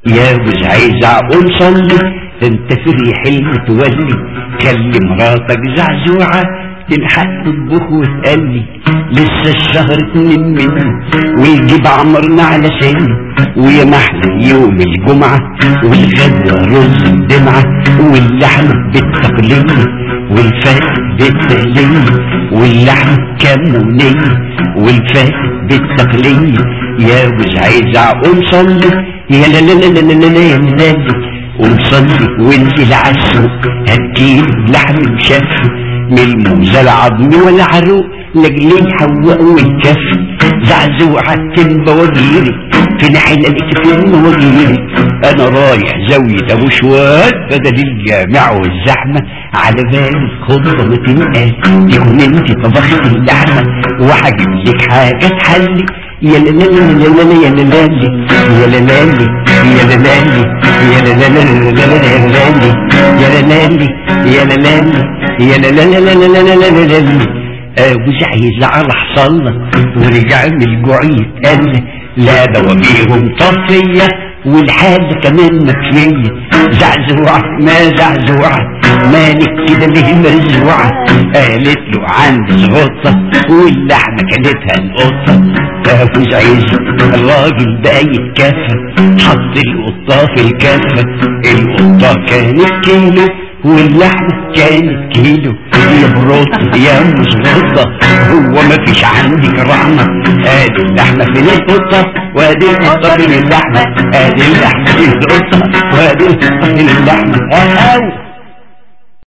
يا مش عايز اقول صلي ده انت في ريح المتولي خلي مراتك زعزوعة تلحق تطبخ وتقلي لسه الشهر اتنين منه والجيب عمرنا على سن ويا محلى يوم الجمعة والغدوة رز الدمعة واللحمة بالتقلية والفات بالتقلية واللحمة كمونية والفات بالتقلية يا مش عايز اقوم صلي يا لا لا لا لا لا لا يا ملالي ونصلي وانزل عالسوق هتجيب لحم مشفي من الموزة العظم والعروق لاجلي حواء والكف زعزوعة تنبى وغيري في نحلة فين وغيري انا رايح زاوية ابو شواد بدل الجامع والزحمة على بالي خطبة ما تنقل تكون انت طبخت اللحمة وهجيب لك حاجة تحلي يا لا لا لا لا لا يا لا لا يا لا لا يا لا لا يا لا لا لا لا لا يا لا لا يا لا لا يا لا لا لا لا لا لا لا لا لا ابو عايز على حصلنا ورجع من الجوع يتقل لا بواجيهم طفية والحاجة كمان مكفية زعزوعة ما زعزوعة مالك كده ليه مرزوعة قالت له عندي زغطة واللحمة كلتها القطة ابو عايز الراجل بقى يتكفى حط القطة في الكفة القطة كانت كيلو واللحمة كانت كيلو يا بروت يا مزغطة هو ما فيش عندك رحمة ادي اللحمة فين القطة وادي القطة فين اللحمة ادي اللحمة فين القطة وادي القطة فين اللحمة اهو